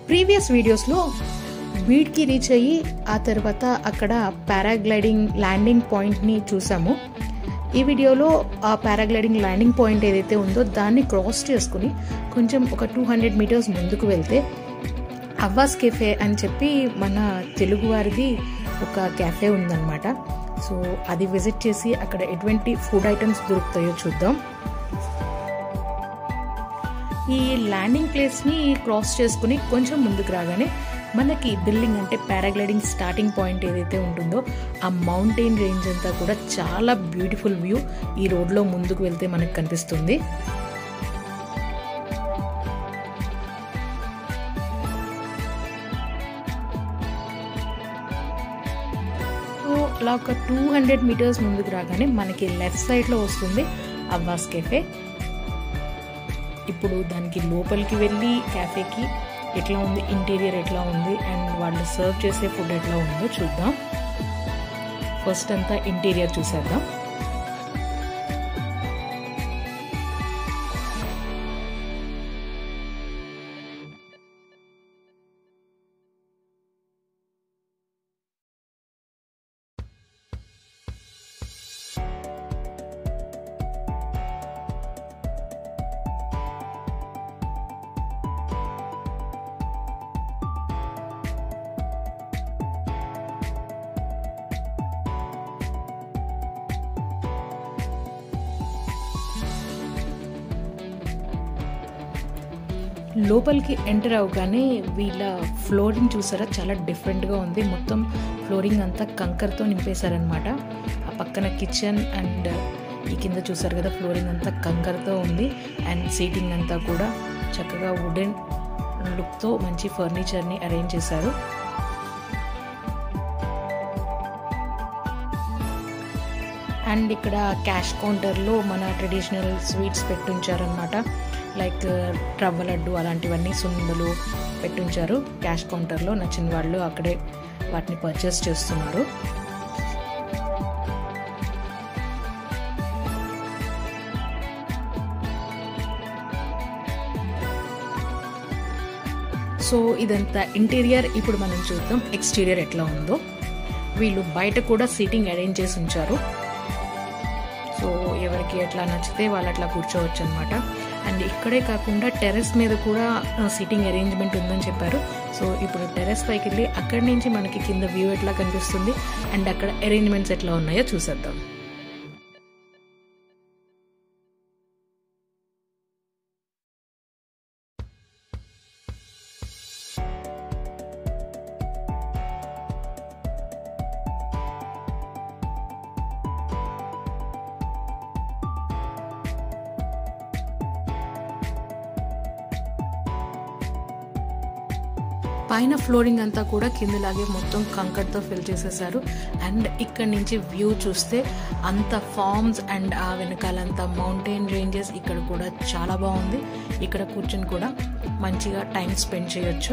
previous వీడియోస్లో బీడ్కి reach అయ్యి ఆ తర్వాత అక్కడ పారాగ్లైడింగ్ ల్యాండింగ్ పాయింట్ని చూసాము ఈ వీడియోలో ఆ పారాగ్లైడింగ్ ల్యాండింగ్ పాయింట్ ఏదైతే ఉందో దాన్ని క్రాస్ చేసుకుని కొంచెం ఒక టూ హండ్రెడ్ మీటర్స్ ముందుకు వెళ్తే అవ్వాస్ కెఫే అని చెప్పి మన తెలుగు వారిది ఒక క్యాఫే ఉందన్నమాట సో అది విజిట్ చేసి అక్కడ ఎటువంటి ఫుడ్ ఐటమ్స్ దొరుకుతాయో చూద్దాం ఈ ల్యాండింగ్ ప్లేస్ని క్రాస్ చేసుకుని కొంచెం ముందుకు రాగానే మనకి బిల్డింగ్ అంటే పారాగ్లైడింగ్ స్టార్టింగ్ పాయింట్ ఏదైతే ఉంటుందో ఆ మౌంటైన్ రేంజ్ అంతా కూడా చాలా బ్యూటిఫుల్ వ్యూ ఈ రోడ్లో ముందుకు వెళ్తే మనకు కనిపిస్తుంది సో అలా ఒక టూ హండ్రెడ్ మీటర్స్ ముందుకు రాగానే మనకి లెఫ్ట్ సైడ్లో వస్తుంది అవ్వాస్ కెఫే ఇప్పుడు దానికి లోపలికి వెళ్ళి క్యాఫేకి ఎట్లా ఉంది ఇంటీరియర్ ఎట్లా ఉంది అండ్ వాళ్ళు సర్వ్ చేసే ఫుడ్ ఎట్లా ఉందో చూద్దాం ఫస్ట్ అంతా ఇంటీరియర్ చూసేద్దాం లోపలికి ఎంటర్ అవగానే వీళ్ళ ఫ్లోరింగ్ చూసారా చాలా డిఫరెంట్గా ఉంది మొత్తం ఫ్లోరింగ్ అంతా కంకర్తో నింపేశారనమాట ఆ పక్కన కిచెన్ అండ్ ఈ కింద చూసారు కదా ఫ్లోరింగ్ అంతా కంకర్తో ఉంది అండ్ సీటింగ్ అంతా కూడా చక్కగా వుడెన్ లుక్తో మంచి ఫర్నిచర్ని అరేంజ్ చేశారు అండ్ ఇక్కడ క్యాష్ కౌంటర్లో మన ట్రెడిషనల్ స్వీట్స్ పెట్టుంచారనమాట లైక్ రవ్వ లడ్డు అలాంటివన్నీ సున్నుండలు పెట్టుంచారు క్యాష్ కౌంటర్లో నచ్చిన వాళ్ళు అక్కడే వాటిని పర్చేస్ చేస్తున్నారు సో ఇదంతా ఇంటీరియర్ ఇప్పుడు మనం చూద్దాం ఎక్స్టీరియర్ ఎట్లా ఉందో వీళ్ళు బయట కూడా సీటింగ్ అరేంజ్ చేసి ఉంచారు సో ఎవరికి ఎట్లా నచ్చితే వాళ్ళు అట్లా కూర్చోవచ్చు అనమాట అండ్ ఇక్కడే కాకుండా టెర్రస్ మీద కూడా సీటింగ్ అరేంజ్మెంట్ ఉందని చెప్పారు సో ఇప్పుడు టెర్రస్ పైకి వెళ్ళి అక్కడి నుంచి మనకి కింద వ్యూ ఎట్లా కనిపిస్తుంది అండ్ అక్కడ అరేంజ్మెంట్స్ ఎట్లా ఉన్నాయో చూసేద్దాం పైన ఫ్లోరింగ్ అంతా కూడా కిందలాగే మొత్తం కంకర్తో ఫిల్ చేసేసారు అండ్ ఇక్కడ నుంచి వ్యూ చూస్తే అంత ఫార్మ్స్ అండ్ ఆ వెనకాలంతా మౌంటైన్ రేంజెస్ ఇక్కడ కూడా చాలా బాగుంది ఇక్కడ కూర్చొని కూడా మంచిగా టైం స్పెండ్ చేయొచ్చు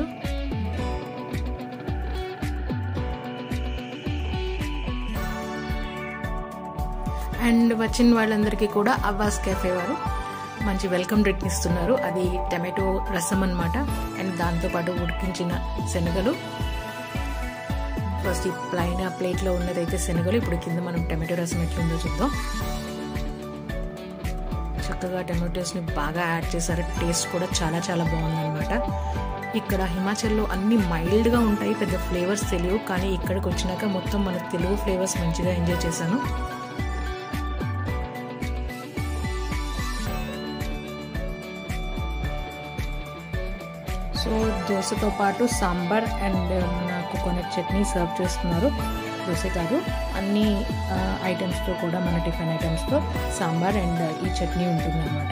అండ్ వచ్చిన వాళ్ళందరికీ కూడా అవ్వాస్ కెఫే వారు మంచి వెల్కమ్ డ్రింక్ ఇస్తున్నారు అది టమాటో రసం అనమాట అండ్ దాంతోపాటు ఉడికించిన శనగలు ఫస్ట్ ఈ ప్లైన్ ప్లేట్లో ఉన్నదైతే శనగలు ఇప్పుడు కింద మనం టమాటో రసం ఎట్లుందో చూద్దాం చక్కగా టమాటోస్ని బాగా యాడ్ చేశారు టేస్ట్ కూడా చాలా చాలా బాగుందన్నమాట ఇక్కడ హిమాచల్లో అన్ని మైల్డ్గా ఉంటాయి పెద్ద ఫ్లేవర్స్ తెలియవు కానీ ఇక్కడికి వచ్చినాక మొత్తం మన తెలుగు ఫ్లేవర్స్ మంచిగా ఎంజాయ్ చేశాను సో దోశతో పాటు సాంబార్ అండ్ మన కోకోనట్ చట్నీ సర్వ్ చేస్తున్నారు దోశ కాదు అన్ని ఐటమ్స్తో కూడా మన టిఫిన్ ఐటమ్స్తో సాంబార్ అండ్ ఈ చట్నీ ఉంటుందన్నమాట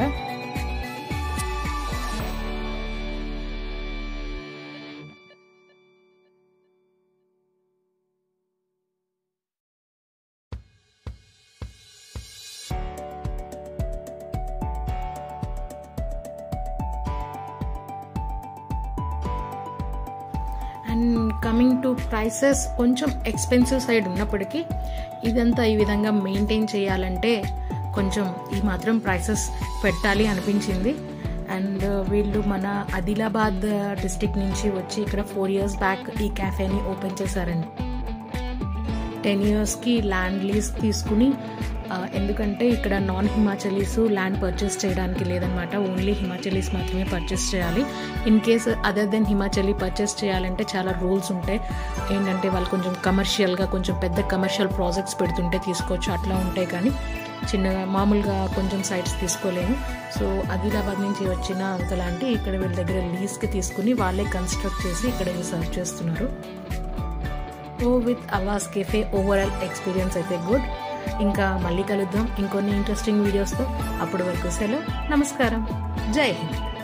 అండ్ కమింగ్ టు ప్రైసెస్ కొంచెం ఎక్స్పెన్సివ్ సైడ్ ఉన్నప్పటికీ ఇదంతా ఈ విధంగా మెయింటైన్ చేయాలంటే కొంచెం ఈ మాత్రం ప్రైసెస్ పెట్టాలి అనిపించింది అండ్ అండ్ వీళ్ళు మన ఆదిలాబాద్ డిస్టిక్ నుంచి వచ్చి ఇక్కడ ఫోర్ ఇయర్స్ బ్యాక్ ఈ క్యాఫేని ఓపెన్ చేశారండి టెన్ ఇయర్స్కి ల్యాండ్ లీజ్ తీసుకుని ఆ, ఎందుకంటే ఇక్కడ నాన్ హిమాచలీస్ ల్యాండ్ పర్చేస్ చేయడానికి లేదనమాట ఓన్లీ హిమాచలీస్ మాత్రమే పర్చేస్ చేయాలి in case other then Himachali purchase చేయాలంటే చాలా రూల్స్ ఉంటాయి ఏంటంటే వాళ్ళు కొంచెం కమర్షియల్గా కొంచెం పెద్ద కమర్షియల్ ప్రాజెక్ట్స్ పెడుతుంటే తీసుకోవచ్చు అట్లా ఉంటాయి కానీ చిన్నగా మామూలుగా కొంచెం సైట్స్ తీసుకోలేము సో ఆదిలాబాద్ నుంచి వచ్చిన అంకలాంటి ఇక్కడ వీళ్ళ దగ్గర లీజ్కి తీసుకుని వాళ్ళే కన్స్ట్రక్ట్ చేసి ఇక్కడ ఇవి సర్వ్ చేస్తున్నారు so with Avas cafe overall experience అయితే గుడ్ ఇంకా మళ్ళీ కలుద్దాం ఇంకొన్ని ఇంట్రెస్టింగ్ వీడియోస్తో అప్పటి వరకు సెలవు నమస్కారం జై హింద్